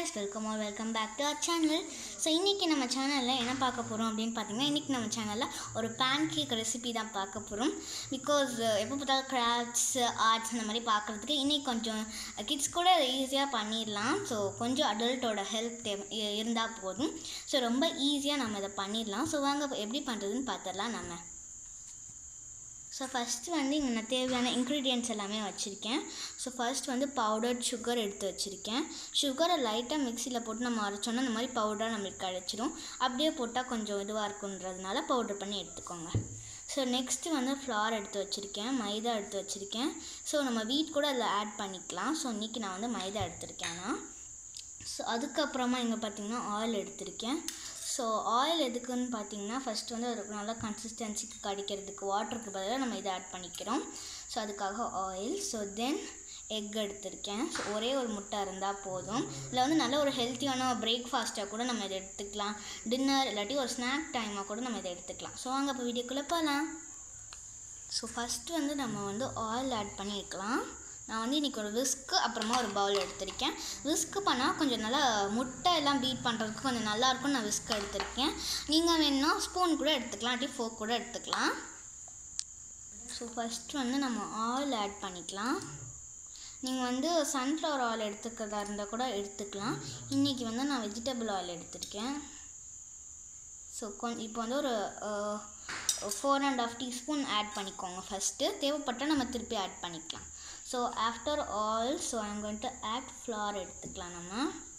guys welcome are welcome back to our channel so இன்றைக்கி நம்ம சேனலில் என்ன பார்க்க போகிறோம் அப்படின்னு பார்த்தீங்கன்னா இன்றைக்கி நம்ம சேனலில் ஒரு பேன் கேக் ரெசிபி தான் பார்க்க போகிறோம் பிகாஸ் எப்போ பார்த்தாலும் கிராஃப்ட்ஸ் ஆர்ட்ஸ் அந்த மாதிரி பார்க்குறதுக்கு இன்றைக்கி கொஞ்சம் கிட்ஸ் கூட ஈஸியாக பண்ணிடலாம் ஸோ கொஞ்சம் அடல்ட்டோட ஹெல்ப் தேவை இருந்தால் போதும் ஸோ ரொம்ப ஈஸியாக நம்ம இதை பண்ணிடலாம் ஸோ வாங்க எப்படி பண்ணுறதுன்னு பார்த்துடலாம் நம்ம ஸோ ஃபஸ்ட்டு வந்து இங்கே நான் தேவையான இன்க்ரீடியன்ட்ஸ் எல்லாமே வச்சுருக்கேன் ஸோ ஃபர்ஸ்ட் வந்து பவுடர்ட் சுகர் எடுத்து வச்சுருக்கேன் சுகரை லைட்டாக மிக்சியில் போட்டு நம்ம அரைச்சோன்னா இந்த மாதிரி பவுடராக நம்மளுக்கு கிடச்சிரும் அப்படியே போட்டால் கொஞ்சம் இதுவாக இருக்குன்றதுனால பவுடர் பண்ணி எடுத்துக்கோங்க ஸோ நெக்ஸ்ட்டு வந்து ஃப்ளார் எடுத்து வச்சுருக்கேன் மைதா எடுத்து வச்சுருக்கேன் ஸோ நம்ம வீட் கூட அதில் ஆட் பண்ணிக்கலாம் ஸோ இன்றைக்கி நான் வந்து மைதா எடுத்திருக்கேன் நான் ஸோ அதுக்கப்புறமா இங்கே பார்த்தீங்கன்னா ஆயில் எடுத்திருக்கேன் ஸோ ஆயில் எதுக்குன்னு பார்த்தீங்கன்னா ஃபஸ்ட்டு வந்து ஒரு நல்ல கன்சிஸ்டன்சிக்கு கிடைக்கிறதுக்கு வாட்டருக்கு பதிலாக நம்ம இதை ஆட் பண்ணிக்கிறோம் ஸோ அதுக்காக ஆயில் ஸோ தென் எக் எடுத்திருக்கேன் ஸோ ஒரே ஒரு முட்டை இருந்தால் போதும் இதில் வந்து நல்ல ஒரு ஹெல்த்தியான பிரேக்ஃபாஸ்ட்டாக கூட நம்ம இதை எடுத்துக்கலாம் டின்னர் இல்லாட்டி ஒரு ஸ்நாக் டைமாக கூட நம்ம இதை எடுத்துக்கலாம் ஸோ வாங்க இப்போ வீடியோக்குள்ளே போகலாம் ஸோ ஃபஸ்ட்டு வந்து நம்ம வந்து ஆயில் ஆட் பண்ணியிருக்கலாம் நான் வந்து இன்றைக்கி ஒரு விஸ்க்கு அப்புறமா ஒரு பவுல் எடுத்திருக்கேன் விஸ்க்கு பண்ணால் கொஞ்சம் நல்லா முட்டை எல்லாம் பீட் பண்ணுறதுக்கு கொஞ்சம் நல்லாயிருக்கும் நான் விஸ்க் எடுத்திருக்கேன் நீங்கள் வேணும்னா ஸ்பூன் கூட எடுத்துக்கலாம் இல்லாட்டி ஃபோக் கூட எடுத்துக்கலாம் ஸோ ஃபஸ்ட்டு வந்து நம்ம ஆயில் ஆட் பண்ணிக்கலாம் நீங்கள் வந்து சன்ஃப்ளவர் ஆயில் எடுத்துக்கிறதா இருந்தால் கூட எடுத்துக்கலாம் இன்றைக்கி வந்து நான் வெஜிடபிள் ஆயில் எடுத்திருக்கேன் ஸோ கொஞ்சம் இப்போ வந்து ஒரு four and half teaspoon add பண்ணிக்கோங்க ஃபஸ்ட்டு தேவைப்பட்டால் நம்ம திருப்பி ஆட் பண்ணிக்கலாம் so after all so I'm going to add flour எடுத்துக்கலாம் நம்ம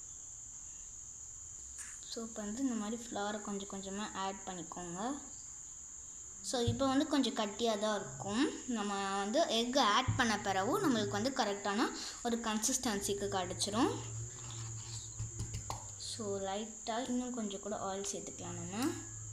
ஸோ இப்போ வந்து இந்த மாதிரி ஃப்ளாரை கொஞ்சம் கொஞ்சமாக ஆட் பண்ணிக்கோங்க ஸோ இப்போ வந்து கொஞ்சம் கட்டியாக தான் இருக்கும் நம்ம வந்து எக் ஆட் பண்ண பிறகு நம்மளுக்கு வந்து கரெக்டான ஒரு கன்சிஸ்டன்சிக்கு கிடச்சிரும் ஸோ லைட்டாக இன்னும் கொஞ்சம் கூட ஆயில் சேர்த்துக்கலாம் நம்ம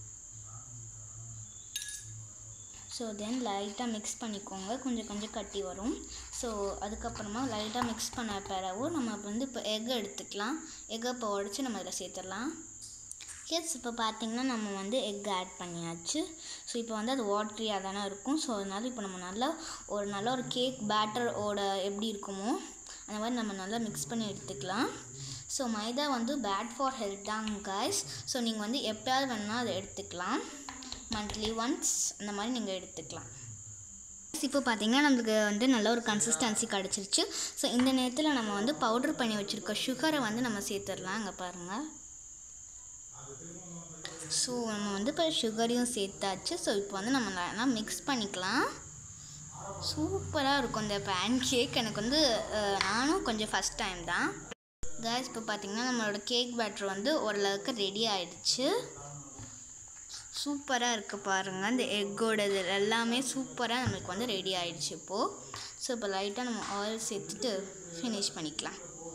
ஸோ தென் லைட்டாக மிக்ஸ் பண்ணிக்கோங்க கொஞ்சம் கொஞ்சம் கட்டி வரும் ஸோ அதுக்கப்புறமா லைட்டாக மிக்ஸ் பண்ண பிறகு நம்ம வந்து இப்போ எக் எடுத்துக்கலாம் எக்கை இப்போ உடச்சி நம்ம இதில் சேர்த்துடலாம் எஸ் இப்போ பார்த்திங்கன்னா நம்ம வந்து எக் ஆட் பண்ணியாச்சு ஸோ இப்போ வந்து அது வாட்ரியாக தானே இருக்கும் ஸோ அதனால் இப்போ நம்ம நல்லா ஒரு நல்ல ஒரு கேக் பேட்டரோட எப்படி இருக்குமோ அந்த மாதிரி நம்ம நல்லா மிக்ஸ் பண்ணி எடுத்துக்கலாம் ஸோ மைதா வந்து பேட் ஃபார் ஹெல்த் தான் காய்ஸ் ஸோ நீங்கள் வந்து எப்போயாவது வேணால் அதை எடுத்துக்கலாம் மந்த்லி ஒன்ஸ் அந்த மாதிரி நீங்கள் எடுத்துக்கலாம் இப்போ பார்த்திங்கன்னா நம்மளுக்கு வந்து நல்ல ஒரு கன்சிஸ்டன்சி கிடச்சிருச்சு ஸோ இந்த நேரத்தில் நம்ம வந்து பவுடர் பண்ணி வச்சுருக்க சுகரை வந்து நம்ம சேர்த்துடலாம் இங்கே பாருங்கள் ஸோ நம்ம வந்து இப்போ சுகரையும் சேர்த்தாச்சு ஸோ இப்போ வந்து நம்ம நல்லா மிக்ஸ் பண்ணிக்கலாம் சூப்பராக இருக்கும் இந்த பேன் கேக் எனக்கு வந்து நானும் கொஞ்சம் ஃபஸ்ட் டைம் தான் கேஸ் இப்போ பார்த்திங்கன்னா நம்மளோட கேக் பேட்டர் வந்து ஓரளவுக்கு ரெடி ஆயிடுச்சு சூப்பராக இருக்குது பாருங்கள் இந்த எக்கோட இது எல்லாமே சூப்பராக நம்மளுக்கு வந்து ரெடி ஆகிடுச்சு இப்போது ஸோ இப்போ லைட்டாக நம்ம ஆயில் சேர்த்துட்டு ஃபினிஷ் பண்ணிக்கலாம்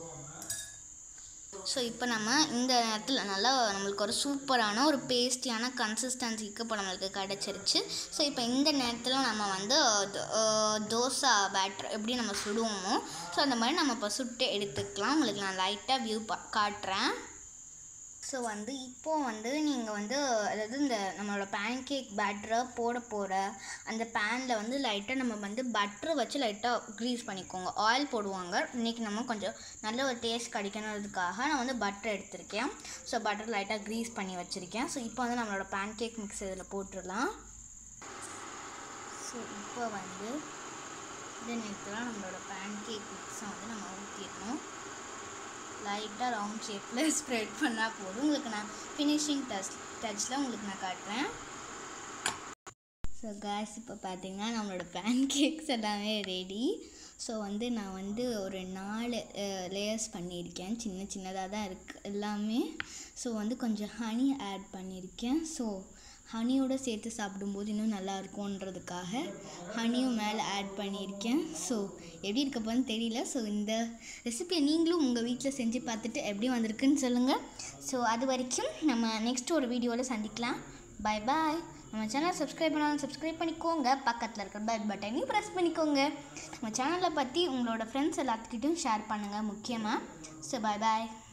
ஸோ இப்போ நம்ம இந்த நேரத்தில் நல்லா நம்மளுக்கு ஒரு சூப்பரான ஒரு பேஸ்டியான கன்சிஸ்டன்சிக்கு இப்போ நம்மளுக்கு கிடச்சிருச்சு ஸோ இப்போ இந்த நேரத்தில் நம்ம வந்து தோசை பேட்டர் எப்படி நம்ம சுடுவோமோ ஸோ அந்த மாதிரி நம்ம இப்போ சுட்டு எடுத்துக்கலாம் உங்களுக்கு நான் லைட்டாக வியூ பா காட்டுறேன் ஸோ வந்து இப்போது வந்து நீங்கள் வந்து அதாவது இந்த நம்மளோட பேன் கேக் பேட்டரை போட போகிற அந்த பேனில் வந்து லைட்டாக நம்ம வந்து பட்டரை வச்சு லைட்டாக க்ரீஸ் பண்ணிக்கோங்க ஆயில் போடுவாங்க இன்றைக்கி நம்ம கொஞ்சம் நல்ல ஒரு டேஸ்ட் கிடைக்கணுன்றதுக்காக நான் வந்து பட்டர் எடுத்திருக்கேன் ஸோ பட்டர் லைட்டாக க்ரீஸ் பண்ணி வச்சுருக்கேன் ஸோ இப்போ வந்து நம்மளோட பேன் கேக் மிக்ஸ் இதில் போட்டுடலாம் ஸோ இப்போ வந்து இந்த நேரத்தில் நம்மளோட பேன் கேக் மிக்ஸை வந்து நம்ம ஊற்றிடணும் லைட்டாக ரவுண்ட் ஷேப்பில் ஸ்ப்ரெட் பண்ணால் போதும் உங்களுக்கு நான் ஃபினிஷிங் டச் டச்சில் உங்களுக்கு நான் காட்டுறேன் ஸோ கேஸ் இப்போ பார்த்தீங்கன்னா நம்மளோட பேன் கேக்ஸ் எல்லாமே ரெடி ஸோ வந்து நான் வந்து ஒரு நாலு லேயர்ஸ் பண்ணியிருக்கேன் சின்ன சின்னதாக தான் இருக்குது எல்லாமே ஸோ வந்து கொஞ்சம் ஹனி ஆட் பண்ணியிருக்கேன் ஸோ ஹனியோடு சேர்த்து சாப்பிடும்போது இன்னும் நல்லா இருக்கும்ன்றதுக்காக ஹனியும் மேலே ஆட் பண்ணியிருக்கேன் ஸோ எப்படி இருக்க போன்னு தெரியல ஸோ இந்த ரெசிபியை நீங்களும் உங்கள் வீட்டில் செஞ்சு பார்த்துட்டு எப்படி வந்திருக்குன்னு சொல்லுங்கள் ஸோ அது வரைக்கும் நம்ம நெக்ஸ்ட் ஒரு வீடியோவில் சந்திக்கலாம் பாய் பாய் நம்ம சேனலை சப்ஸ்கிரைப் பண்ணாலும் சப்ஸ்கிரைப் பண்ணிக்கோங்க பக்கத்தில் இருக்கிற பெல் பட்டனையும் ப்ரெஸ் பண்ணிக்கோங்க நம்ம சேனலை பற்றி உங்களோட ஃப்ரெண்ட்ஸ் எல்லாத்துக்கிட்டையும் ஷேர் பண்ணுங்கள் முக்கியமாக ஸோ பாய் பாய்